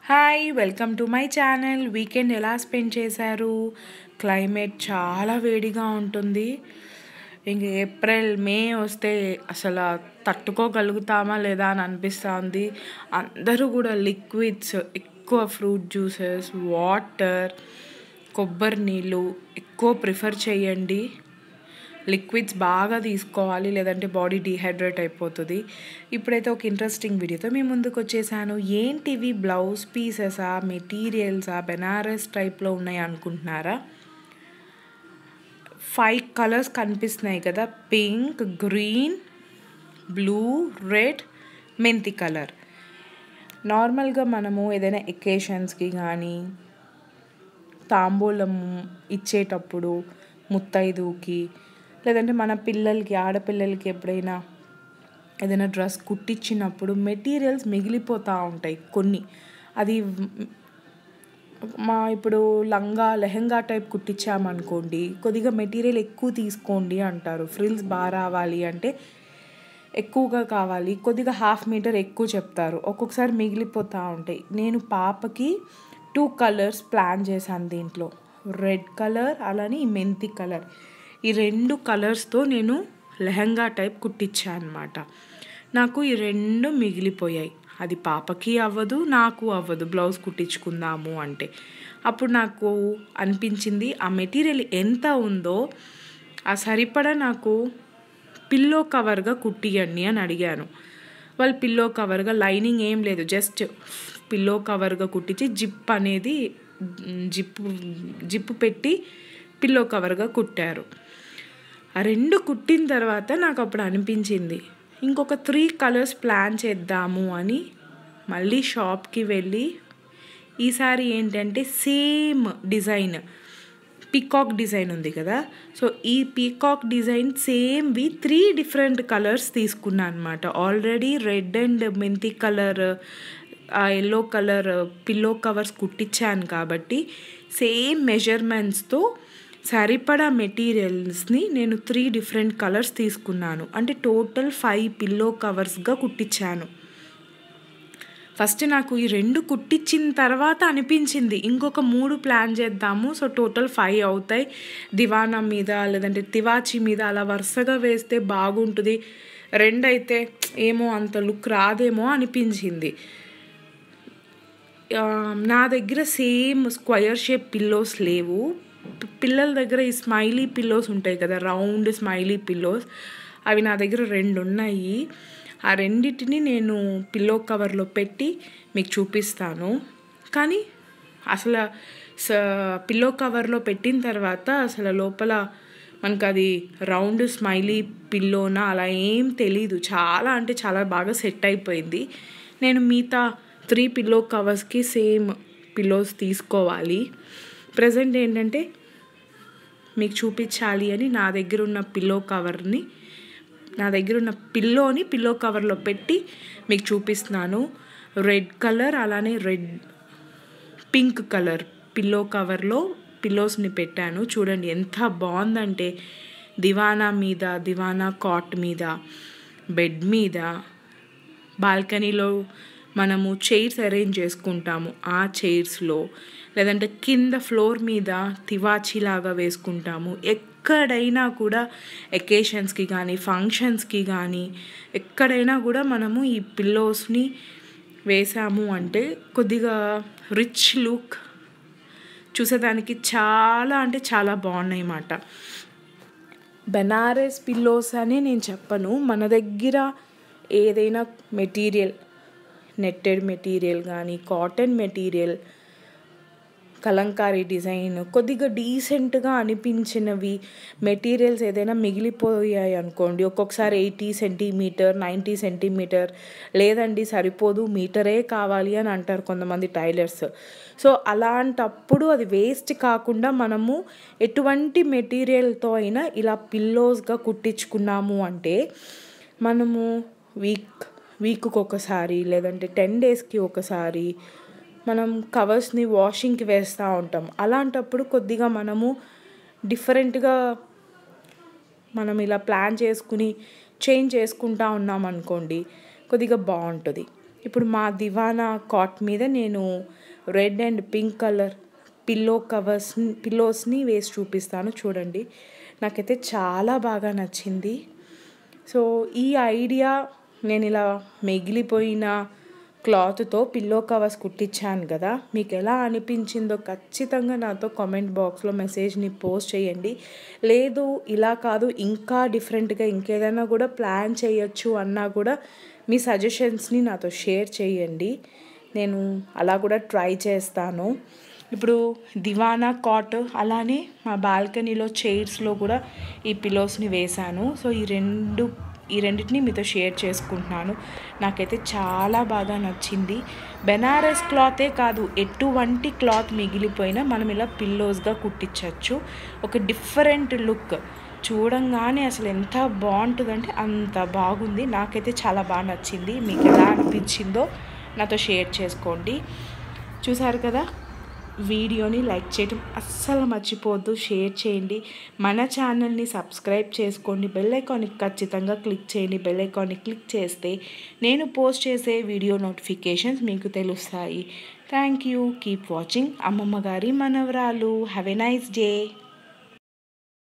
hi welcome to my channel weekend ఎలా spend చేశారు climate చాలా వేడిగా ఉంటుంది ఇంక ఏప్రిల్ మే వస్తే అసలు తట్టుకోగలుగుతామా లేదా అని అనిపిస్తుంది అందరూ కూడా లిక్విడ్స్ ఎక్కువ ఫ్రూట్ జ్యూసెస్ వాటర్ కొబ్బరి నీళ్ళు ఎక్కువ ప్రిఫర్ చేయండి లిక్విడ్స్ బాగా తీసుకోవాలి లేదంటే బాడీ డీహైడ్రేట్ అయిపోతుంది ఇప్పుడైతే ఒక ఇంట్రెస్టింగ్ వీడియోతో మీ ముందుకు వచ్చేసాను ఏంటివి బ్లౌజ్ పీసెసా మెటీరియల్సా బెనారస్ టైప్లో ఉన్నాయి అనుకుంటున్నారా ఫైవ్ కలర్స్ కనిపిస్తున్నాయి కదా పింక్ గ్రీన్ బ్లూ రెడ్ మెంతి కలర్ నార్మల్గా మనము ఏదైనా ఎకేషన్స్కి కానీ తాంబూలం ఇచ్చేటప్పుడు ముత్తైదుకి లేదంటే మన పిల్లలకి ఆడపిల్లలకి ఎప్పుడైనా ఏదైనా డ్రెస్ కుట్టించినప్పుడు మెటీరియల్స్ మిగిలిపోతూ ఉంటాయి కొన్ని అది మా ఇప్పుడు లంగా లెహంగా టైప్ కుట్టించామనుకోండి కొద్దిగా మెటీరియల్ ఎక్కువ తీసుకోండి అంటారు ఫ్రిల్స్ బాగా రావాలి అంటే ఎక్కువగా కావాలి కొద్దిగా హాఫ్ మీటర్ ఎక్కువ చెప్తారు ఒక్కొక్కసారి మిగిలిపోతూ ఉంటాయి నేను పాపకి టూ కలర్స్ ప్లాన్ చేశాను దీంట్లో రెడ్ కలర్ అలానే ఈ మెంతి కలర్ ఈ రెండు కలర్స్తో నేను లెహంగా టైప్ కుట్టించాను అనమాట నాకు ఈ రెండు మిగిలిపోయాయి అది పాపకి అవ్వదు నాకు అవ్వదు బ్లౌజ్ కుట్టించుకుందాము అంటే అప్పుడు నాకు అనిపించింది ఆ మెటీరియల్ ఎంత ఉందో ఆ సరిపడా నాకు పిల్లో కవర్గా కుట్టియండి అని అడిగాను వాళ్ళు పిల్లో కవర్గా లైనింగ్ ఏం లేదు జస్ట్ పిల్లో కవర్గా కుట్టించి జిప్ అనేది జిప్పు జిప్పు పెట్టి పిల్లో కవర్గా కుట్టారు ఆ రెండు కుట్టిన తర్వాత నాకు అప్పుడు అనిపించింది ఇంకొక త్రీ కలర్స్ ప్లాన్ చేద్దాము అని మళ్ళీ షాప్కి వెళ్ళి ఈసారి ఏంటంటే సేమ్ డిజైన్ పీకాక్ డిజైన్ ఉంది కదా సో ఈ పీకాక్ డిజైన్ సేమ్వి త్రీ డిఫరెంట్ కలర్స్ తీసుకున్నాను అనమాట ఆల్రెడీ రెడ్ అండ్ మెంతి కలర్ ఆ ఎల్లో కలర్ పిల్లో కవర్స్ కుట్టించాను కాబట్టి సేమ్ మెజర్మెంట్స్తో సరిపడా మెటీరియల్స్ని నేను త్రీ డిఫరెంట్ కలర్స్ తీసుకున్నాను అంటే టోటల్ ఫైవ్ పిల్లో కవర్స్గా కుట్టించాను ఫస్ట్ నాకు ఈ రెండు కుట్టించిన తర్వాత అనిపించింది ఇంకొక మూడు ప్లాన్ చేద్దాము సో టోటల్ ఫైవ్ అవుతాయి దివానా మీద లేదంటే తివాచి మీద అలా వరుసగా వేస్తే బాగుంటుంది రెండు అయితే ఏమో అంత లుక్ రాదేమో అనిపించింది నా దగ్గర సేమ్ స్క్వయర్ షేప్ పిల్లోస్ లేవు పిల్లల దగ్గర ఈ స్మైలీ పిల్లోస్ ఉంటాయి కదా రౌండ్ స్మైలీ పిల్లోస్ అవి నా దగ్గర రెండు ఉన్నాయి ఆ రెండింటిని నేను పిల్లో కవర్లో పెట్టి మీకు చూపిస్తాను కానీ అసలు స పిల్లో కవర్లో పెట్టిన తర్వాత అసలు లోపల మనకు అది రౌండ్ స్మైలీ పిల్లోనా అలా ఏం తెలీదు చాలా అంటే చాలా బాగా సెట్ అయిపోయింది నేను మిగతా త్రీ పిల్లో కవర్స్కి సేమ్ పిల్లోస్ తీసుకోవాలి ప్రజెంట్ ఏంటంటే మీకు చూపించాలి అని నా దగ్గర ఉన్న పిల్లో కవర్ని నా దగ్గర ఉన్న పిల్లోని పిల్లో కవర్లో పెట్టి మీకు చూపిస్తున్నాను రెడ్ కలర్ అలానే రెడ్ పింక్ కలర్ పిల్లో కవర్లో పిల్లోస్ని పెట్టాను చూడండి ఎంత బాగుందంటే దివానా మీద దివానా కాట్ మీద బెడ్ మీద బాల్కనీలో మనము చైర్స్ అరేంజ్ చేసుకుంటాము ఆ చైర్స్లో లేదంటే కింద ఫ్లోర్ మీద తివాచీలాగా వేసుకుంటాము ఎక్కడైనా కూడా ఎకేషన్స్కి కానీ ఫంక్షన్స్కి కానీ ఎక్కడైనా కూడా మనము ఈ పిల్లోస్ని వేసాము అంటే కొద్దిగా రిచ్ లుక్ చూసేదానికి చాలా అంటే చాలా బాగున్నాయి అన్నమాట బెనారస్ పిల్లోస్ అని నేను చెప్పను మన దగ్గర ఏదైనా మెటీరియల్ నెట్టెడ్ మెటీరియల్ కానీ కాటన్ మెటీరియల్ కలంకారీ డిజైన్ కొద్దిగా డీసెంట్గా అనిపించినవి మెటీరియల్స్ ఏదైనా మిగిలిపోయాయి అనుకోండి ఒక్కొక్కసారి ఎయిటీ సెంటీమీటర్ నైంటీ సెంటీమీటర్ లేదండి సరిపోదు మీటరే కావాలి అని అంటారు కొంతమంది టైలర్స్ సో అలాంటప్పుడు అది వేస్ట్ కాకుండా మనము ఎటువంటి మెటీరియల్తో అయినా ఇలా పిల్లోస్గా కుట్టించుకున్నాము అంటే మనము వీక్ వీక్కి ఒకసారి లేదంటే టెన్ డేస్కి ఒకసారి మనం కవర్స్ని వాషింగ్కి వేస్తూ ఉంటాం అలాంటప్పుడు కొద్దిగా మనము డిఫరెంట్గా మనం ఇలా ప్లాన్ చేసుకుని చేంజ్ చేసుకుంటా ఉన్నాం అనుకోండి కొద్దిగా బాగుంటుంది ఇప్పుడు మా దివానా కాట్ మీద నేను red and pink colour pillow covers పిల్లోస్ని వేసి చూపిస్తాను చూడండి నాకైతే చాలా బాగా నచ్చింది సో ఈ ఐడియా నేను ఇలా మిగిలిపోయిన క్లాత్తో పిల్లో కవర్స్ కుట్టించాను కదా మీకు ఎలా అనిపించిందో ఖచ్చితంగా నాతో కామెంట్ బాక్స్లో మెసేజ్ని పోస్ట్ చేయండి లేదు ఇలా కాదు ఇంకా డిఫరెంట్గా ఇంకేదైనా కూడా ప్లాన్ చేయొచ్చు అన్నా కూడా మీ సజెషన్స్ని నాతో షేర్ చేయండి నేను అలా కూడా ట్రై చేస్తాను ఇప్పుడు దివానా కాట్ అలానే మా బాల్కనీలో చైర్స్లో కూడా ఈ పిలోస్ని వేశాను సో ఈ రెండు ఈ రెండింటిని మీతో షేర్ చేసుకుంటున్నాను నాకైతే చాలా బాగా నచ్చింది బెనారస్ క్లాతే కాదు ఎటువంటి క్లాత్ మిగిలిపోయినా మనం ఇలా పిల్లోస్గా కుట్టించవచ్చు ఒక డిఫరెంట్ లుక్ చూడంగానే అసలు ఎంత బాగుంటుందంటే అంత బాగుంది నాకైతే చాలా బాగా నచ్చింది మీకు ఎలా అనిపించిందో నాతో షేర్ చేసుకోండి చూసారు కదా వీడియోని లైక్ చేయడం అస్సలు మర్చిపోవద్దు షేర్ చేయండి మన ఛానల్ని సబ్స్క్రైబ్ చేసుకోండి బెల్ ఐకాన్ని ఖచ్చితంగా క్లిక్ చేయండి బెల్ ఐకాన్ని క్లిక్ చేస్తే నేను పోస్ట్ చేసే వీడియో నోటిఫికేషన్స్ మీకు తెలుస్తాయి థ్యాంక్ యూ కీప్ వాచింగ్ అమ్మమ్మ గారి మనవరాలు హ్యావ్ ఎ నైస్ డే